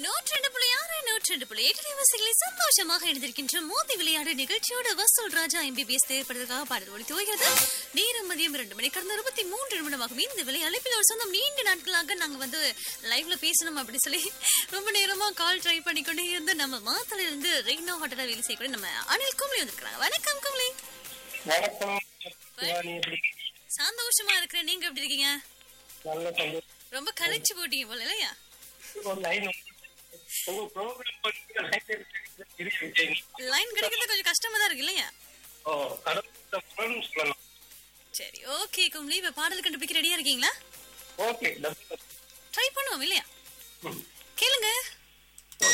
நூற்றி ரெண்டு புள்ளி ஆறு நூற்றி ரெண்டு புள்ளி எட்டு நிவாசிகளை சந்தோஷமாக எழுந்திருக்கின்ற மோதி விளையாடு நிகழ்ச்சியோட வசூல் ராஜா எம்பிபிஎஸ் தேவைப்படுவதற்காக பாடல் ஒழித்து வருகிறது நேரம் மதியம் இரண்டு மணி கடந்த இருபத்தி மூன்று நிமிடமாகும் இந்த விலை அழைப்பில் ஒரு சொந்தம் நீண்ட நாட்களாக நாங்க வந்து லைவ்ல பேசணும் அப்படி சொல்லி ரொம்ப நேரமா கால் ட்ரை பண்ணிக்கொண்டே இருந்து நம்ம மாத்தல இருந்து ரெய்னோ ஹோட்டல வேலை செய்யக்கூடிய நம்ம அனில் கும்ளி வந்திருக்காங்க வணக்கம் கும்ளி வணக்கம் சிவானி எப்படி இருக்கீங்க? சந்தோஷமா இருக்கிறேன் நீங்க எப்படி இருக்கீங்க நல்ல சந்தோஷம் ரொம்ப கலைச்சு போட்டீங்க போல இல்லையா ஒரு லைன் உங்க ப்ரோக்ராம் லைன் இருக்கு லைன் கிடைக்கிறது கொஞ்சம் கஷ்டமா தான் இருக்கு இல்லையா ஓ கடவுள் புலன் சொல்லலாம் சரி ஓகே கும்ளி இப்ப பாடல் கண்டுபிடிக்க ரெடியா இருக்கீங்களா ஓகே ட்ரை பண்ணுவோம் இல்லையா கேளுங்க